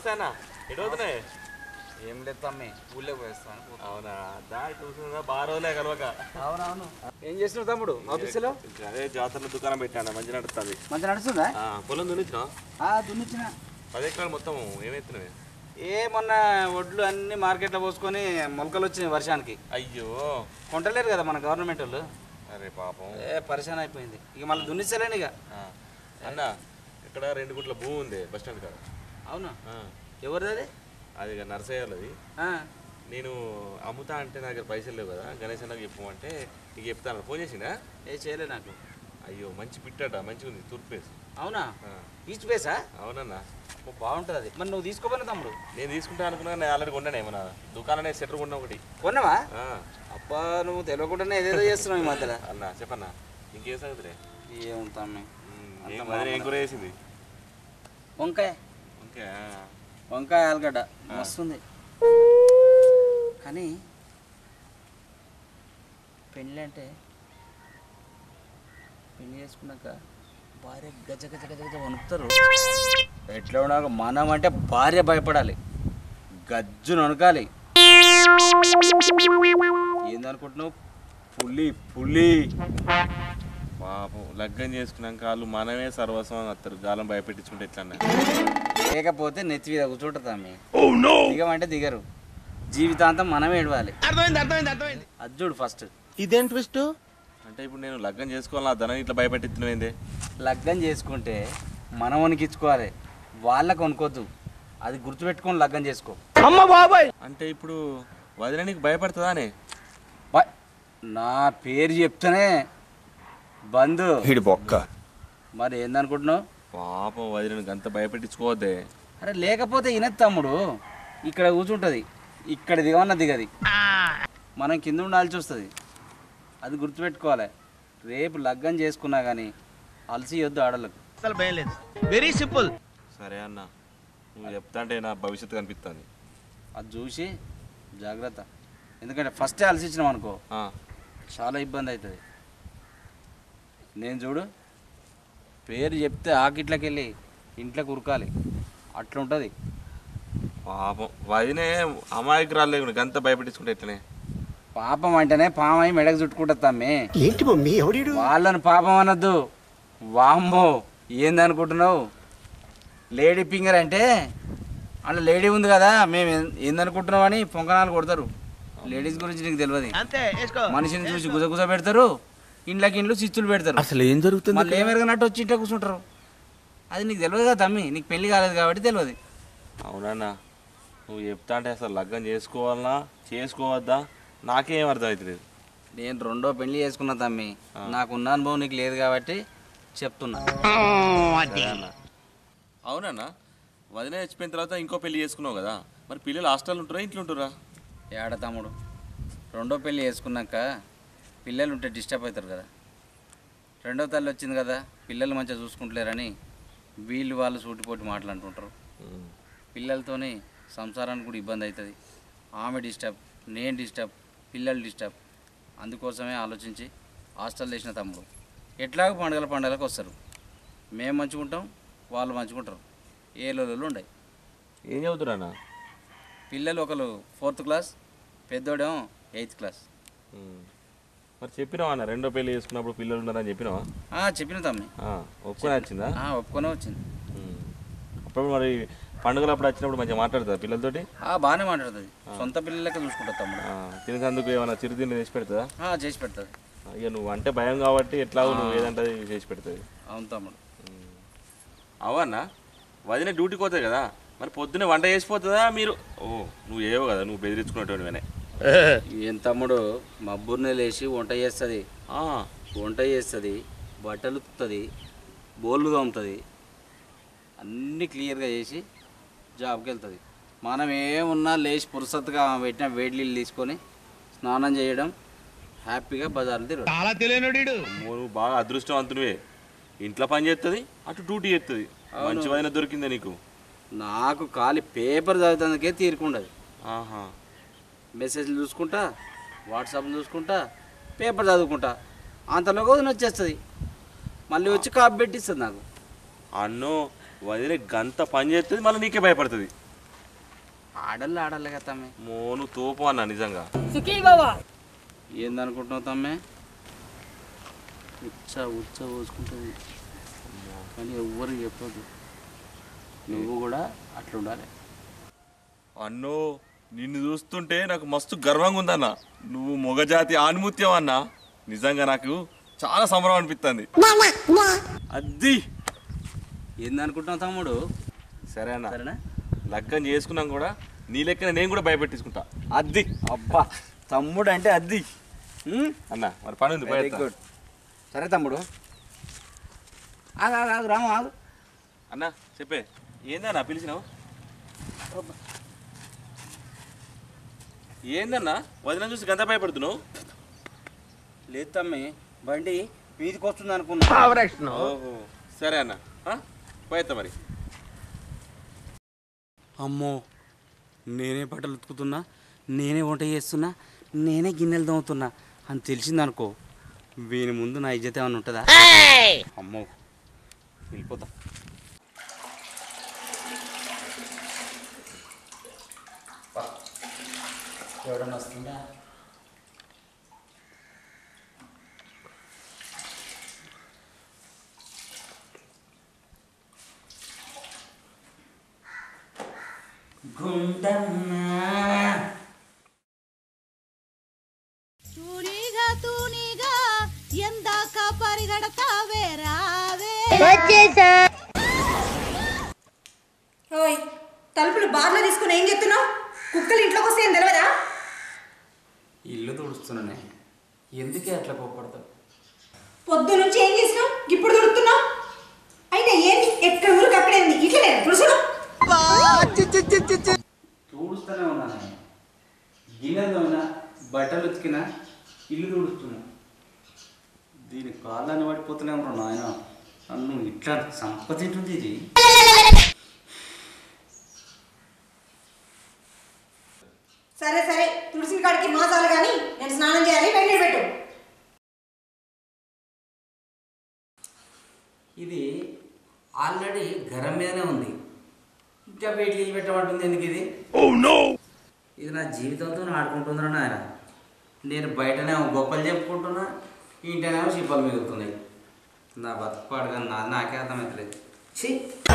నమస్తే అన్న ఎటు అవుతున్నాయి ఏం లేదు తమ్మి ఊళ్ళో పోయిస్తాను అవునా దా చూస్తుందా బాగా రోజులే కలవక అవునవును ఏం చేస్తున్నావు తమ్ముడు ఆఫీసులో అదే జాతరలో దుకాణం పెట్టాను మంచి నడుస్తుంది మంచి నడుస్తుందా పొలం దున్నిచ్చిన ఆ, దున్నిచ్చిన పది ఎకరాలు మొత్తం ఏమైతున్నాయి ఏ మొన్న ఒడ్లు అన్ని మార్కెట్లో పోసుకొని మొలకలు వచ్చినాయి వర్షానికి అయ్యో కొంటలేరు కదా మన గవర్నమెంట్ వాళ్ళు అరే పాపం ఏ పరిశాన్ అయిపోయింది ఇక మళ్ళీ దున్నిచ్చలేను ఇక ఆ. అన్న ఇక్కడ రెండు గుంట్ల భూమి ఉంది బస్ స్టాండ్ కాడ అవునా ఆ. ఎవరిది అది అది ఇక నర్సయ్యలది ఆ, నేను అమ్ముతా అంటే నా దగ్గర పైసలు లేవు కదా గణేష్ అన్నకి చెప్పమంటే నీకు చెప్తాను ఫోన్ చేసిందా ఏ చేయలే నాకు అయ్యో మంచి పిట్టట మంచిగా ఉంది తూర్పు ఫేస్ అవునా ఆ. ఈచ్ బేసా అవునన్నా ఓ, బాగుంటుంది అది మరి నువ్వు తీసుకోపోయినా తమ్ముడు నేను తీసుకుంటా అనుకున్నా నేను ఆల్రెడీ కొన్నాను ఏమన్నా దుకాణాన్ని సెటర్ కొన్నా ఒకటి కొన్నావా ఆ. అబ్బా నువ్వు తెలియకుండానే ఏదేదో చేస్తున్నావు ఈ మధ్యలో అన్నా చెప్పన్నా ఇంకేం సంగతిలే ఏముంటామే ఉమ్, ఏం వదిన ఏం కూర చేసింది వంకాయ ఓకే వంకాయ ఆలుగడ్డ మస్తుంది కానీ పెళ్ళి అంటే పెళ్లి చేసుకున్నాక భార్య గజ గజ గజ గజ వణుకుతారు ఎట్లా ఉన్నాక మనం అంటే భార్య భయపడాలి గజ్జును వణకాలి ఏందనుకుంటున్నావు పులి పులి పాపం లగ్గం చేసుకున్నాక వాళ్ళు మనమే సర్వస్వం అని వస్తారు గాలం భయపెట్టించుకుంటే ఎట్లా అన్న లేకపోతే నెత్తి మీద కూర్చుంటుంది ఆమె దిగమంటే దిగరు జీవితాంతం మనమే ఏడవాలి అజ్జుడు ఫస్ట్ ఇదేం ట్విస్ట్ అంటే ఇప్పుడు నేను లగ్గం చేసుకోవాలి నా ధనం ఇట్లా భయపెట్టింది లగ్గం చేసుకుంటే మనం వణికించుకోవాలి వాళ్ళకు వనుకోద్దు అది గుర్తుపెట్టుకొని లగ్గం చేసుకో అమ్మ బాబాయ్ అంటే ఇప్పుడు వదిన నీకు భయపడుతుందా అనే బా- నా పేరు చెప్తేనే బంధు వీడి బొక్క మరి ఏందనుకుంటున్నావు పాపం వదిన అంత భయపెట్టించుకోవద్దే అరే లేకపోతే ఇనది తమ్ముడు ఇక్కడ కూర్చుంటుంది ఇక్కడ దిగమన్న దిగది మనం కింద ఉండాల్సి వస్తుంది అది గుర్తుపెట్టుకోవాలి రేపు లగ్గం చేసుకున్నా కానీ అలసి వద్దు ఆడలకు అసలు భయం లేదు వెరీ సింపుల్ సరే అన్న నువ్వు చెప్తా అంటే నా భవిష్యత్తు కనిపిస్తుంది అది చూసి జాగ్రత్త ఎందుకంటే ఫస్టే అలసిచ్చినాం అనుకో చాలా ఇబ్బంది అవుతుంది నేను చూడు పేరు చెప్తే ఆకిట్లకి వెళ్ళి ఇంట్లోకి ఉరకాలి అట్లుంటుంది పాపం వదినే అమాయకురాలు లేకుండా గంత భయపెట్టించుకుంటే ఎట్లనే పాపం అంటేనే పామై మెడకు చుట్టుకుంటుంది తమ్మి ఏంటి మమ్మీ ఎవడీడు వాళ్ళని పాపం అనొద్దు వామ్మో ఏందనుకుంటున్నావు లేడీ ఫింగర్ అంటే అలా లేడీ ఉంది కదా మేము ఏం- ఏందనుకుంటున్నావు అని పొంకనాలు కొడతారు లేడీస్ గురించి నీకు తెలియదు అంతే వేసుకో మనిషిని చూసి గుజ గుజ పెడతారు ఇంట్లోకి ఇంట్లో చిచ్చులు పెడతారు అసలు ఏం జరుగుతుంది మళ్ళీ ఏమెరగనట్టు వచ్చి ఇంట్లో కూర్చుంటారు అది నీకు తెలియదు కదా తమ్మి నీకు పెళ్లి కాలేదు కాబట్టి తెలియదు అవునన్నా నువ్వు చెప్తా అంటే అసలు లగ్గం చేసుకోవాలనా చేసుకోవద్దా నాకేం అర్థమవుతలేదు నేను రెండో పెళ్లి చేసుకున్నా తమ్మి నాకున్న అనుభవం నీకు లేదు కాబట్టి చెప్తున్నా సరే అన్న అవునన్నా వదిన చచ్చిపోయిన తర్వాత ఇంకో పెళ్లి చేసుకున్నావు కదా మరి పిల్లలు హాస్టల్ ఉంటారా ఇంట్లో ఉంటారా ఏడ తమ్ముడు రెండో పెళ్లి చేసుకున్నాక పిల్లలు ఉంటే డిస్టర్బ్ అవుతారు కదా రెండో తల్లి వచ్చింది కదా పిల్లలు మంచిగా చూసుకుంటలేరని వీళ్ళు వాళ్ళు సూటిపోటి మాట్లాడుతుంటారు పిల్లలతోని సంసారానికి కూడా ఇబ్బంది అవుతుంది ఆమె డిస్టర్బ్ నేను డిస్టర్బ్ పిల్లలు డిస్టర్బ్ అందుకోసమే ఆలోచించి హాస్టల్ వేసిన తమ్ముడు ఎట్లాగో పండుగల పండుగలకు వస్తారు మేము మంచుకుంటాం వాళ్ళు మంచుకుంటారు ఏ లోలు ఉండయి ఏం చదువుతున్నా పిల్లలు ఒకరు ఫోర్త్ క్లాస్ పెద్దోడేమో ఎయిత్ క్లాస్ మరి చెప్పినావా అన్న రెండో పెళ్లి చేసుకున్నప్పుడు పిల్లలు ఉన్నారని చెప్పినావా ఆ, చెప్పిన తమ్మి ఆ, ఒప్పుకొని వచ్చిందా ఆ, ఒప్పుకొనే వచ్చింది ఉమ్. అప్పుడు మరి పండుగలు అప్పుడు వచ్చినప్పుడు మంచిగా మాట్లాడుతుందా పిల్లలతోటి ఆ, బాగానే మాట్లాడుతుంది సొంత పిల్లలకే చూసుకుంటుంది తమ్ముడు ఆ, తినేందుకు ఏమైనా చిరుతిండి చేసి పెడుతుందా ఆ, చేసి పెడుతుంది ఇక నువ్వు అంటే భయం కాబట్టి ఎట్లాగో నువ్వు ఏదంటే అది చేసి పెడుతుంది అవును తమ్ముడు అవన్నా వదిన డ్యూటీకి పోతుంది కదా మరి పొద్దున్నే వంట చేసిపోతుందా మీరు ఓ నువ్వు ఏవో కదా నువ్వు బెదిరించుకునేటువంటి ఏం తమ్ముడు మబ్బుర్నే లేచి వంట చేస్తుంది వంట చేస్తుంది బట్టలు ఉతుకుతుంది బోళ్ళు తోముతుంది అన్నీ క్లియర్గా చేసి జాబ్కి వెళ్తుంది మనం ఏమున్నా లేచి పురుసత్తుగా ఆమె పెట్టిన వేడి నీళ్ళు తీసుకొని స్నానం చేయడం హ్యాపీగా బజార్లు తిరగడం చాలా తెలియనుడు నువ్వు బాగా అదృష్టవంతునివే ఇంట్లో పని చేస్తుంది అటు డ్యూటీ చేస్తుంది మంచి వదిన దొరికిందా నీకు నాకు ఖాళీ పేపర్ చదువుతుందుకే తీరుకుండదు ఆహా మెసేజ్లు చూసుకుంటా వాట్సాప్ చూసుకుంటా పేపర్ చదువుకుంటా అంతలోకి వదిన వచ్చేస్తుంది మళ్ళీ వచ్చి కాపీ పెట్టిస్తుంది నాకు అన్నో వదిన గంత పని చేస్తుంది మళ్ళీ నీకే భయపడుతుంది ఆడళ్ళు ఆడాలి కదా తమ్మి మోను తోపు అన్న నిజంగా సుఖీ బాబా ఏందనుకుంటున్నావు తమ్మి ఉచ్చ ఉచ్చ పోసుకుంటుంది కానీ ఎవ్వరు చెప్పదు నువ్వు కూడా అట్లా ఉండాలి అన్నో నిన్ను చూస్తుంటే నాకు మస్తు గర్వంగా ఉందన్న నువ్వు మొగజాతి ఆణిముత్యం అన్న నిజంగా నాకు చాలా సంబరం అనిపిస్తుంది అద్ది ఏందనుకుంటున్నావు తమ్ముడు సరే అన్న సరేనా లగ్గం చేసుకున్నాం కూడా నీ లెక్కన నేను కూడా భయపెట్టించుకుంటా అద్ది అబ్బా తమ్ముడు అంటే అద్ది అన్న మరి పని ఉంది వెరీ బయట గుడ్ సరే తమ్ముడు ఆగు ఆగు ఆగు రాము ఆగు అన్న చెప్పే ఏందన్నా పిలిచినావు ఏందన్నా వదిన చూసి గంత భయపడుతున్నావు లేదు తమ్మి బండి వీధికి వస్తుంది అనుకున్నా పవర్ యాక్షన్ ఓహో సరే అన్న ఆ? పోయేత్తా మరి అమ్మో నేనే బట్టలు ఉతుకుతున్నా నేనే వంట చేస్తున్నా నేనే గిన్నెలు తోముతున్నా అని తెలిసిందనుకో వీని ముందు నా ఇజ్జత ఏమైనా ఉంటుందా అమ్మో వెళ్ళిపోతా ఎవడన్నా వస్తుందా గుండన్నా తూనీగా తూనీగా ఎందాక పరిగెడతావే రావే ఓయ్ తలుపులు బార్లో తీసుకుని ఏం చెప్తున్నావు కుక్కలు ఇంట్లోకి వస్తే ఏం తెలియదా ఇల్లు తుడుస్తున్నానే ఎందుకే అట్లా కోపడతావు పొద్దు నుంచి ఏం చేసినావు ఇప్పుడు దొరుకుతున్నావు అయినా ఏంది ఎక్కడ ఊరికి అక్కడేంది ఇట్లా లేదు తుడుచుడు తుడుస్తూనే ఉన్నాను గిన్నెలు తోమినా బట్టలు ఉతికినా ఇల్లు తుడుస్తున్నా దీని కాళ్ళని పడిపోతూనే ఉన్నాను నాయన నన్ను ఇట్లా సంపతింటుంది ఇది సరే సరే తుడిసిన కాడికి మాసాలు కానీ నేను స్నానం చేయాలి వెంటనే పెట్టు ఇది ఆల్రెడీ గరం మీదనే ఉంది ఇంకా వేడి నీళ్ళు పెట్టమంటుంది ఎందుకు ఇది ఇది నా జీవితంతో ఆడుకుంటుందా నాయన నేను బయటనేమో గొప్పలు చెప్పుకుంటున్నా ఇంటనేమో శిల్పాలు మిగులుతున్నాయి నా బతుకుపాడు కానీ నా నాకే అర్థమవుతలేదు ఛీ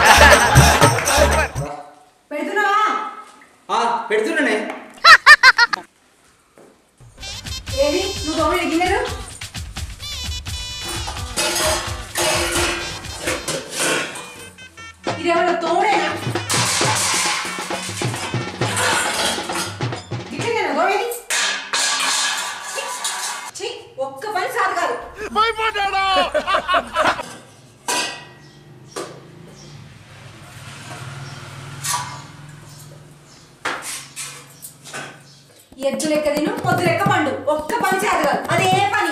పెడుతున్నావా ఆ, పెడుతున్నానే ఏది నువ్వు తోమిన గిన్నెలు ఇదేమన్నా తోడేనా గిన్నెలేనా తోమేది ఛీ, ఒక్క పని సాధ కాదు ఎద్దు లెక్క తిను పొద్దు లెక్క పండు ఒక్క పని చేత కాదు అదే పని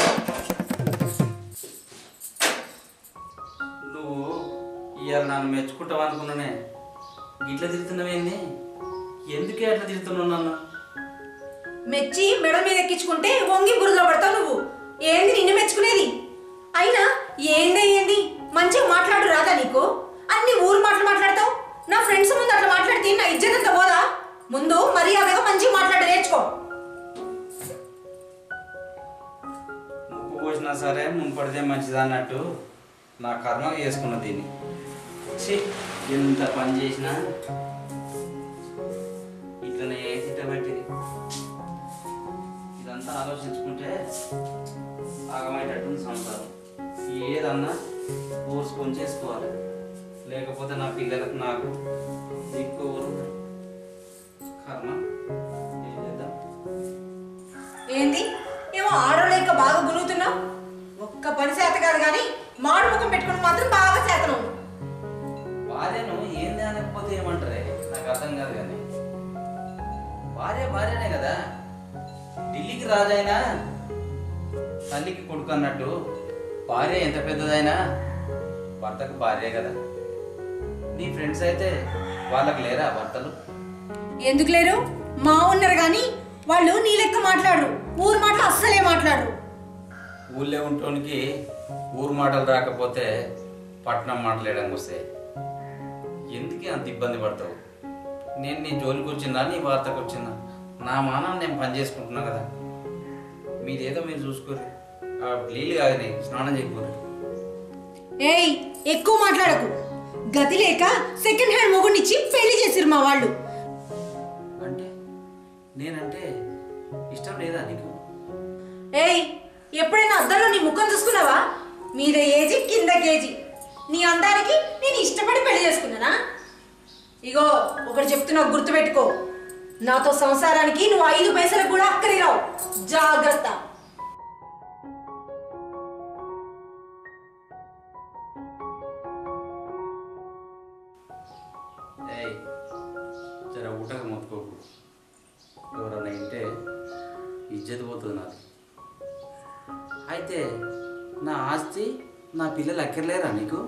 నువ్వు ఇవాళ నన్ను మెచ్చుకుంటావు అనుకున్నానే ఇట్లా తిరుగుతున్నావేంది ఎందుకే అట్లా తిరుగుతున్నావు నన్ను మెచ్చి మెడ మీద ఎక్కించుకుంటే వంగి బురదలో పడతావు నువ్వు ఏంది నిన్ను మెచ్చుకునేది అయినా ఏంది ఏంది మంచిగా మాట్లాడు రాదా నీకు అన్ని ఊరు మాటలు మాట్లాడతావు నా ఫ్రెండ్స్ ముందు అట్లా మాట్లాడితే నా ఇజ్జత్ అంత పోదా ముందు మర్యాదగా మంచిగా మాట్లాడ నేర్చుకో ముప్పు పోసినా సరే మున్పడితే మంచిది అన్నట్టు నా కర్మ చేసుకున్న దీన్ని ఛీ, ఎంత పని చేసినా ఇట్లనే తిట్టబెట్టేది ఇదంతా ఆలోచించుకుంటే ఆగమయ్యేటట్టుంది సంసారం ఏదన్నా పోసుకొని చేసుకోవాలి లేకపోతే నా పిల్లలకు నాకు దిక్కు ఎవరు? కర్మ ఏం చేద్దాం ఏంది ఏమో ఆడలేక బాగా గునుగుతున్నావు ఒక్క పని చేత కాదు కానీ మాడు ముఖం పెట్టుకుని మాత్రం బాగా చేతను భార్యను ఏంది అనకపోతే ఏమంటారే నాకు అర్థం కాదు కానీ భార్య భార్యనే కదా ఢిల్లీకి రాజైనా తల్లికి కొడుకు అన్నట్టు భార్య ఎంత పెద్దదైనా భర్తకు భార్యే కదా నీ ఫ్రెండ్స్ అయితే వాళ్ళకి లేరా భర్తలు ఎందుకు లేరు మా ఉన్నారు కానీ వాళ్ళు నీ లెక్క మాట్లాడరు ఊరు మాటలు అస్సలే మాట్లాడరు ఊళ్ళో ఉంటోనికి ఊరు మాటలు రాకపోతే పట్నం మాట్లాడడానికి వస్తాయి ఎందుకే అంత ఇబ్బంది పడతావు నేను నీ జోలికి వచ్చిందా నీ వార్తకు వచ్చిందా నా మానం నేను పని చేసుకుంటున్నా కదా మీదేదో మీరు చూసుకోరు ఆ నీళ్ళు కాదని స్నానం చేయకూడదు ఏయ్ ఎక్కువ మాట్లాడకు గతి లేక సెకండ్ హ్యాండ్ మొగుడినిచ్చి పెళ్లి చేసిరు మా వాళ్ళు అంటే నేనంటే ఇష్టం లేదా నీకు ఏయ్ ఎప్పుడైనా అద్దంలో నీ ముఖం చూసుకున్నావా మీద ఏజీ కింద కేజీ నీ అందానికి నేను ఇష్టపడి పెళ్లి చేసుకున్నానా ఇగో ఒకటి చెప్తున్నా గుర్తుపెట్టుకో నాతో సంసారానికి నువ్వు ఐదు పైసలకు కూడా అక్కడి రావు జాగ్రత్త ఏయ్ జర ఊటగా మొత్తుకోకు ఎవరన్నా ఇంటే ఇజ్జత్ పోతుంది నాది అయితే నా ఆస్తి నా పిల్లలు అక్కర్లేరా నీకు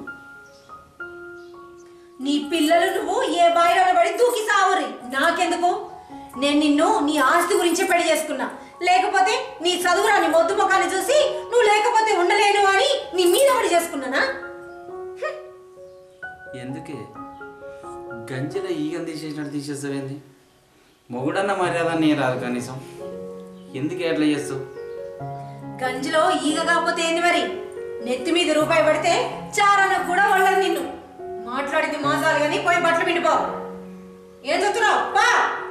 నీ పిల్లలు నువ్వు ఏ బాయిలో పడి దూకి సావురి నాకెందుకు నేను నిన్ను నీ ఆస్తి గురించే పెళ్లి చేసుకున్నా లేకపోతే నీ చదువురా నీ మొద్దు ముఖాన్ని చూసి నువ్వు లేకపోతే ఉండలేను అని నీ మీద పడి చేసుకున్నానా ఎందుకే గంజిలో ఈగలు తీసేసినట్టు తీసేస్తావేంది మొగుడన్న మర్యాద నీ రాదు కనీసం ఎందుకు ఎట్లా చేస్తావు గంజిలో ఈగ కాకపోతే ఏంది మరి నెత్తి మీద రూపాయి పడితే చారన కూడా వాళ్ళని నిన్ను మాట్లాడింది మాసాలు కానీ పోయి బట్టలు పిండిపో ఏం చెప్తున్నావు పా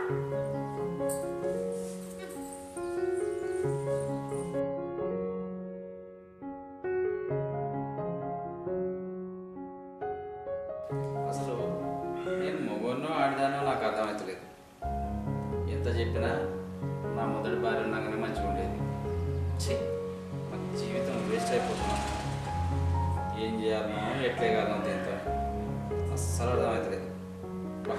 అసలు నేను మొగోన్నో ఆడదానో నాకు అర్థమవుతలేదు ఎంత చెప్పినా నా మొదటి భార్య ఉండగానే మంచిగా ఉండేది ఛీ నాకు జీవితం వేస్ట్ అయిపోతున్నా ఏం చేయాలనో ఎట్లే కాదనో దీంతో అస్సలు అర్థమవుతలేదు బా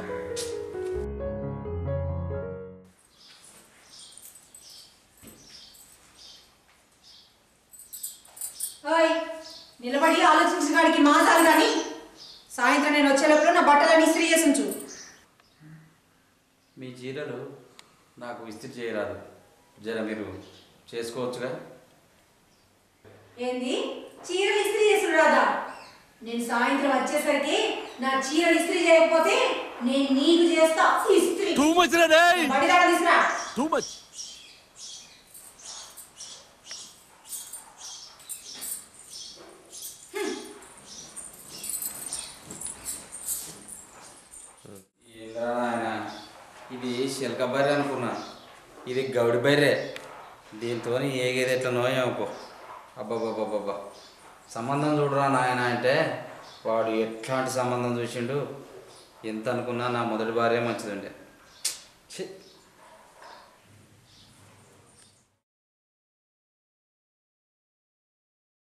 ఓయ్ నిలబడి ఆలోచించిన కాడికి మాసాలు కానీ సాయంత్రం నేను వచ్చే లోపల నా బట్టలన్నీ ఇస్త్రీ చేసి ఉంచు మీ చీరలు నాకు ఇస్త్రీ చేయరాదు జర మీరు చేసుకోవచ్చుగా ఏంది చీరలు ఇస్త్రీ చేసుడు రాదా నేను సాయంత్రం వచ్చేసరికి నా చీరలు ఇస్త్రీ చేయకపోతే నేను నీకు చేస్తా ఇస్త్రీ టూ మచ్ రే బడిదాడ తీసురా టూ మచ్ ఏంద్రా నాయన ఇది శిల్క బర్రె అనుకున్నా ఇది గౌడి బర్రె దీంతో ఏగేది ఎట్లనో ఏమో అబ్బాబ్బాబ్బా సంబంధం చూడరా నాయన అంటే వాడు ఎట్లాంటి సంబంధం చూసిండు ఎంత అనుకున్నా నా మొదటి భార్య మంచిదండి ఛీ